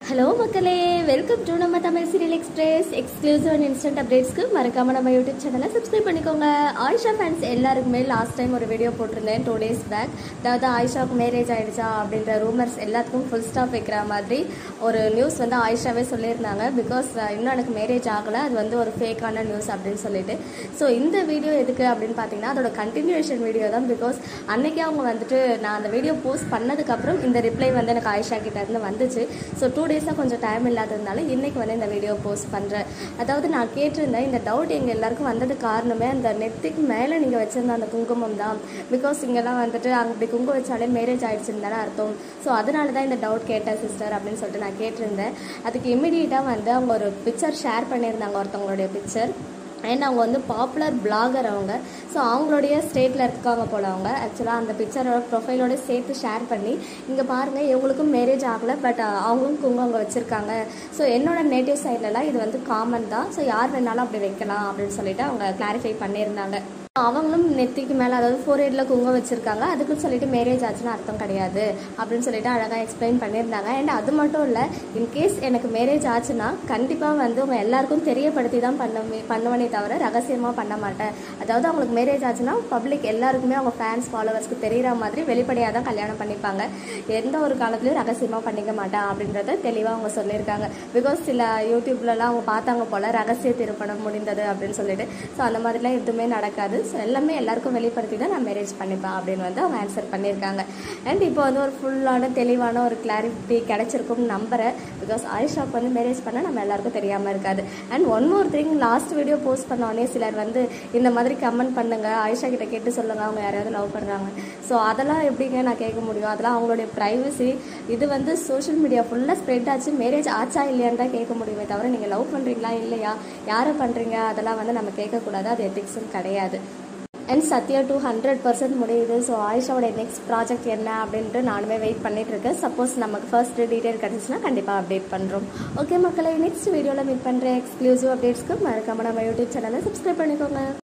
hello மக்களே welcome to நம்ம Tamil serial express exclusive and instant அப்டேட்ஸ்க்கு மறக்காம நம்ம யூடியூப் சேனலை சப்ஸ்கிரைப் பண்ணிக்கோங்க ஆயிஷா ஃபேன்ஸ் எல்லாருக்குமே லாஸ்ட் டைம் ஒரு வீடியோ போட்டிருந்தேன் டூ டேஸ் பேக் அதாவது ஆயிஷாவுக்கு மேரேஜ் ஆயிடுச்சா அப்படின்ற ரூமர்ஸ் எல்லாத்துக்கும் ஃபுல் ஸ்டாப் வைக்கிற மாதிரி ஒரு நியூஸ் வந்து ஆயிஷாவே சொல்லியிருந்தாங்க பிகாஸ் இன்னும் எனக்கு மேரேஜ் ஆகலை அது வந்து ஒரு ஃபேக்கான நியூஸ் அப்படின்னு சொல்லிட்டு ஸோ இந்த வீடியோ எதுக்கு அப்படின்னு பார்த்தீங்கன்னா அதோட கண்டினியூஷன் வீடியோ தான் பிகாஸ் அன்னைக்கே அவங்க வந்துட்டு நான் அந்த வீடியோ போஸ்ட் பண்ணதுக்கப்புறம் இந்த ரிப்ளை வந்து எனக்கு ஆயிஷா கிட்ட இருந்து வந்துச்சு ஸோ டூ டேஸாக கொஞ்சம் டைம் இல்லாததுனால இன்னைக்கு வந்து இந்த வீடியோ போஸ்ட் பண்ணுறேன் அதாவது நான் கேட்டிருந்தேன் இந்த டவுட் எங்கள் எல்லாருக்கும் வந்தது காரணமே அந்த நெத்திக்கு மேலே நீங்கள் வச்சிருந்த அந்த குங்குமம் தான் பிகாஸ் இங்கெல்லாம் வந்துட்டு அங்கே இப்படி குங்குமம் வச்சாலே மேரேஜ் ஆயிடுச்சுன்னு தானே அர்த்தம் ஸோ அதனால தான் இந்த டவுட் கேட்டேன் சிஸ்டர் அப்படின்னு சொல்லிட்டு நான் கேட்டிருந்தேன் அதுக்கு இமிடியேட்டாக வந்து அவங்க ஒரு பிக்சர் ஷேர் பண்ணியிருந்தாங்க ஒருத்தவங்களுடைய பிக்சர் அண்ட் அவங்க வந்து பாப்புலர் பிளாகர் அவங்க ஸோ அவங்களுடைய ஸ்டேட்டில் இருக்காங்க போல அவங்க ஆக்சுவலாக அந்த பிக்சரோட ப்ரொஃபைலோட சேர்த்து ஷேர் பண்ணி இங்கே பாருங்கள் இவங்களுக்கும் மேரேஜ் ஆகலை பட் அவங்களும் குங்கம் அங்கே வச்சுருக்காங்க ஸோ என்னோட நேட்டிவ் சைட்லலாம் இது வந்து காமன் தான் ஸோ யார் வேணாலும் அப்படி வைக்கலாம் அப்படின்னு சொல்லிட்டு அவங்க கிளாரிஃபை பண்ணியிருந்தாங்க அவங்களும் நெத்திக்கு மேலே அதாவது ஃபோர் ஹெட்டில் குங்கம் வச்சுருக்காங்க அதுக்குன்னு சொல்லிட்டு மேரேஜ் ஆச்சுன்னு அர்த்தம் கிடையாது அப்படின்னு சொல்லிட்டு அழகாக எக்ஸ்பிளைன் பண்ணியிருந்தாங்க அண்ட் அது மட்டும் இல்லை இன்கேஸ் எனக்கு மேரேஜ் ஆச்சுன்னா கண்டிப்பாக வந்து உங்கள் எல்லாருக்கும் தெரியப்படுத்தி தான் பண்ண பண்ணுவேனே தவிர ரகசியமாக பண்ண மாட்டேன் அதாவது அவங்களுக்கு மேரேஜ் ஆச்சுன்னா பப்ளிக் எல்லாருக்குமே அவங்க ஃபேன்ஸ் ஃபாலோவர்ஸ்க்கு தெரிகிற மாதிரி வெளிப்படையாக தான் கல்யாணம் பண்ணிப்பாங்க எந்த ஒரு காலத்துலையும் ரகசியமாக பண்ணிக்க மாட்டேன் அப்படின்றத தெளிவாக அவங்க சொல்லியிருக்காங்க பிகாஸ் சில யூடியூப்லலாம் அவங்க பார்த்தாங்க போல் ரகசிய திருப்பணம் முடிந்தது அப்படின்னு சொல்லிட்டு ஸோ அந்த மாதிரிலாம் எதுவுமே நடக்காது ஸோ எல்லாமே எல்லாருக்கும் வெளிப்படுத்தி தான் நான் மேரேஜ் பண்ணிப்பேன் அப்படின்னு வந்து அவங்க ஆன்சர் பண்ணியிருக்காங்க அண்ட் இப்போ வந்து ஒரு ஃபுல்லான தெளிவான ஒரு கிளாரிட்டி கிடைச்சிருக்கும்னு நம்புகிறேன் பிகாஸ் ஆயிஷாவுக்கு வந்து மேரேஜ் பண்ண நம்ம எல்லாருக்கும் தெரியாமல் இருக்காது and one more thing last video post பண்ணோடனே சிலர் வந்து இந்த மாதிரி கமெண்ட் பண்ணுங்க ஆயிஷா கிட்ட கேட்டு சொல்லுங்க அவங்க யாரையாவது லவ் பண்ணுறாங்க ஸோ அதெல்லாம் எப்படிங்க நான் கேட்க முடியும் அதெல்லாம் அவங்களுடைய ப்ரைவசி இது வந்து சோஷியல் மீடியா ஃபுல்லாக ஸ்ப்ரெட் ஆச்சு மேரேஜ் ஆச்சா இல்லையான்னு தான் கேட்க முடியுமே தவிர நீங்கள் லவ் பண்ணுறீங்களா இல்லையா யாரை பண்ணுறீங்க அதெல்லாம் வந்து நம்ம கேட்கக்கூடாது அது எத்திக்ஸும் கிடையாது and Sathya two hundred percent முடியுது ஸோ ஆயிஷாவோட நெக்ஸ்ட் ப்ராஜெக்ட் என்ன அப்படின்ட்டு நானுமே வெயிட் பண்ணிட்டு இருக்கேன் சப்போஸ் நமக்கு ஃபர்ஸ்ட் டீட்டெயில் கிடச்சிச்சுன்னா கண்டிப்பாக அப்டேட் பண்ணுறோம் ஓகே மக்களை நெக்ஸ்ட் வீடியோவில் மீட் பண்ணுற எக்ஸ்க்ளூசிவ் அப்டேட்ஸ்க்கு மறக்காம நம்ம யூடியூப் சேனலை சப்ஸ்கிரைப் பண்ணிக்கோங்க